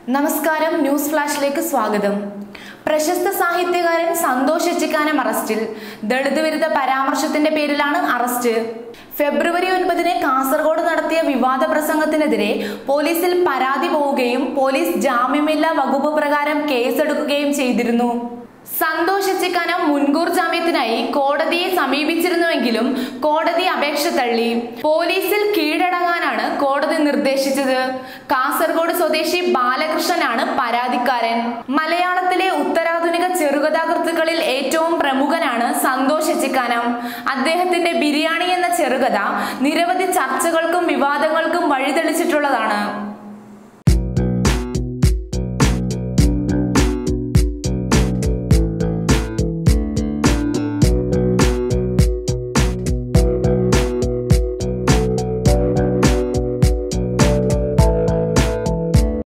നമസ്കാരം ന്യൂസ് ഫ്ലാഷിലേക്ക് സ്വാഗതം പ്രശസ്ത സാഹിത്യകാരൻ സന്തോഷ് എച്ചിക്കാനം അറസ്റ്റിൽ ദളിത് വിരുദ്ധ പരാമർശത്തിന്റെ പേരിലാണ് അറസ്റ്റ് ഫെബ്രുവരി ഒൻപതിന് കാസർഗോഡ് നടത്തിയ വിവാദ പ്രസംഗത്തിനെതിരെ പോലീസിൽ പരാതി പോവുകയും പോലീസ് ജാമ്യമില്ലാ വകുപ്പ് പ്രകാരം കേസെടുക്കുകയും ചെയ്തിരുന്നു സന്തോഷ് എച്ചിക്കാനം മുൻകൂർ ജാമ്യത്തിനായി കോടതിയെ സമീപിച്ചിരുന്നുവെങ്കിലും കോടതി അപേക്ഷ തള്ളി പോലീസിൽ കീഴടങ്ങാനാണ് കോടതി നിർദ്ദേശിച്ചത് കാസർഗോഡ് സ്വദേശി ബാലകൃഷ്ണനാണ് പരാതിക്കാരൻ മലയാളത്തിലെ ഉത്തരാധുനിക ചെറുകഥാകൃത്തുക്കളിൽ ഏറ്റവും പ്രമുഖനാണ് സന്തോഷ് എച്ചിക്കാനം അദ്ദേഹത്തിന്റെ ബിരിയാണി എന്ന ചെറുകഥ നിരവധി ചർച്ചകൾക്കും വിവാദങ്ങൾക്കും വഴിതെളിച്ചിട്ടുള്ളതാണ്